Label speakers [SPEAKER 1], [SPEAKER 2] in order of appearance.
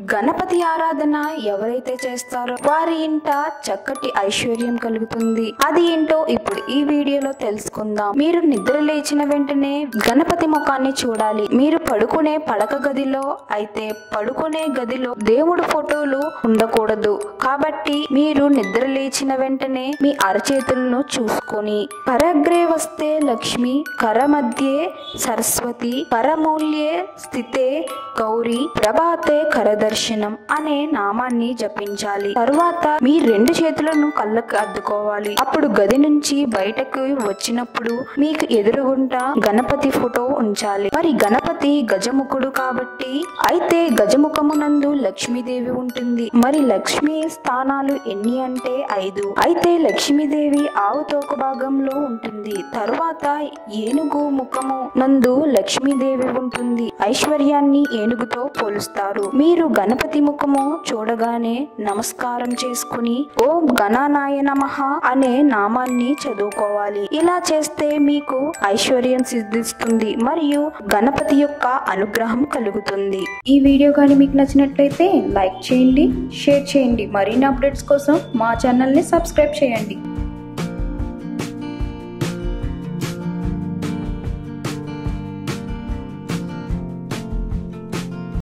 [SPEAKER 1] గణపతి ఆరాధన ఎవరైతే చేస్తారో వారి ఇంట చక్కటి ఐశ్వర్యం కలుగుతుంది అది ఏంటో ఇప్పుడు ఈ వీడియోలో తెలుసుకుందాం మీరు నిద్ర లేచిన వెంటనే గణపతి ముఖాన్ని చూడాలి మీరు పడుకునే పడక గదిలో అయితే పడుకునే గదిలో దేవుడు ఫోటోలు ఉండకూడదు కాబట్టి మీరు నిద్ర లేచిన వెంటనే మీ అరచేతులను చూసుకొని పరగ్రే వస్తే లక్ష్మి కర మధ్యే సరస్వతి పరమూల్యే స్థితే గౌరీ ప్రభాతే కరదర్శనం అనే నామాన్ని జపించాలి తరువాత మీ రెండు చేతులను కళ్ళకు అద్దుకోవాలి అప్పుడు గది నుంచి బయటకు వచ్చినప్పుడు మీకు ఎదురుగుంటా గణపతి ఫోటో ఉంచాలి మరి గణపతి గజముఖుడు కాబట్టి అయితే గజముఖమునందు లక్ష్మీదేవి ఉంటుంది మరి లక్ష్మీ స్థానాలు ఎన్ని అంటే ఐదు అయితే లక్ష్మీదేవి ఆవు తోక భాగంలో ఉంటుంది తరువాత ఏనుగు ముఖము నందు లక్ష్మీదేవి ఉంటుంది ఐశ్వర్యాన్ని ఏనుగుతో పోలుస్తారు మీరు గణపతి ముఖము చూడగానే నమస్కారం చేసుకుని ఓం గణానాయ నమః అనే నామాన్ని చదువుకోవాలి ఇలా చేస్తే మీకు ఐశ్వర్యం సిద్ధిస్తుంది మరియు గణపతి యొక్క అనుగ్రహం కలుగుతుంది ఈ వీడియో కానీ మీకు నచ్చినట్లయితే లైక్ చేయండి షేర్ చేయండి మరిన్ని అప్డేట్స్ కోసం మా ఛానల్ ని సబ్స్క్రైబ్ చేయండి